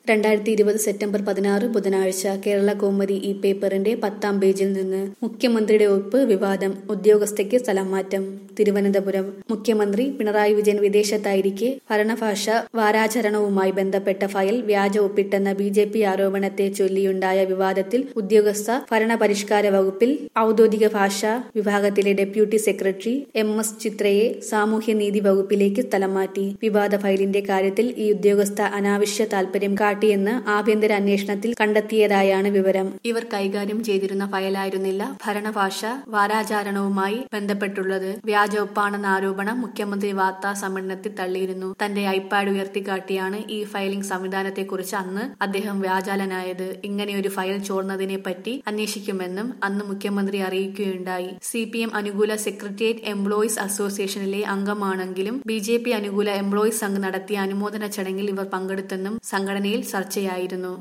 രണ്ടായിരത്തി ഇരുപത് സെപ്റ്റംബർ പതിനാറ് ബുധനാഴ്ച കേരള കൗമുദി ഈ പേപ്പറിന്റെ പത്താം പേജിൽ നിന്ന് മുഖ്യമന്ത്രിയുടെ ഒപ്പ് വിവാദം ഉദ്യോഗസ്ഥയ്ക്ക് സ്ഥലം മാറ്റം തിരുവനന്തപുരം മുഖ്യമന്ത്രി പിണറായി വിജയൻ വിദേശത്തായിരിക്കെ ഭരണഭാഷ വാരാചരണവുമായി ബന്ധപ്പെട്ട ഫയൽ വ്യാജ ഒപ്പിട്ടെന്ന ബി ജെ പി ആരോപണത്തെ ചൊല്ലിയുണ്ടായ വിവാദത്തിൽ ഉദ്യോഗസ്ഥ ഭരണപരിഷ്കാര വകുപ്പിൽ ഔദ്യോഗിക ഭാഷാ വിഭാഗത്തിലെ ഡെപ്യൂട്ടി സെക്രട്ടറി എം എസ് ചിത്രയെ സാമൂഹ്യനീതി വകുപ്പിലേക്ക് സ്ഥലം മാറ്റി വിവാദ ഫയലിന്റെ കാര്യത്തിൽ ഈ ഉദ്യോഗസ്ഥ അനാവശ്യ താൽപര്യം കാട്ടിയെന്ന് ആഭ്യന്തര അന്വേഷണത്തിൽ കണ്ടെത്തിയതായാണ് വിവരം ഇവർ കൈകാര്യം ചെയ്തിരുന്ന ഫയലായിരുന്നില്ല ഭരണഭാഷ വാരാചാരണവുമായി ബന്ധപ്പെട്ടുള്ളത് വ്യാജ ഒപ്പാണെന്ന ആരോപണം മുഖ്യമന്ത്രി വാർത്താ സമ്മേളനത്തിൽ തള്ളിയിരുന്നു തന്റെ ഐപാഡ് ഉയർത്തിക്കാട്ടിയാണ് ഈ ഫയലിംഗ് സംവിധാനത്തെക്കുറിച്ച് അന്ന് അദ്ദേഹം വ്യാജാലനായത് ഇങ്ങനെയൊരു ഫയൽ ചോർന്നതിനെ പറ്റി അന്വേഷിക്കുമെന്നും അന്ന് മുഖ്യമന്ത്രി അറിയിക്കുകയുണ്ടായി സി പി എം അനുകൂല സെക്രട്ടേറിയറ്റ് എംപ്ലോയീസ് അസോസിയേഷനിലെ അംഗമാണെങ്കിലും ബി ജെ പി അനുകൂല എംപ്ലോയീസ് സംഘ് നടത്തിയ അനുമോദന ചടങ്ങിൽ ഇവർ പങ്കെടുത്തെന്നും സംഘടനയിൽ ചർച്ചയായിരുന്നു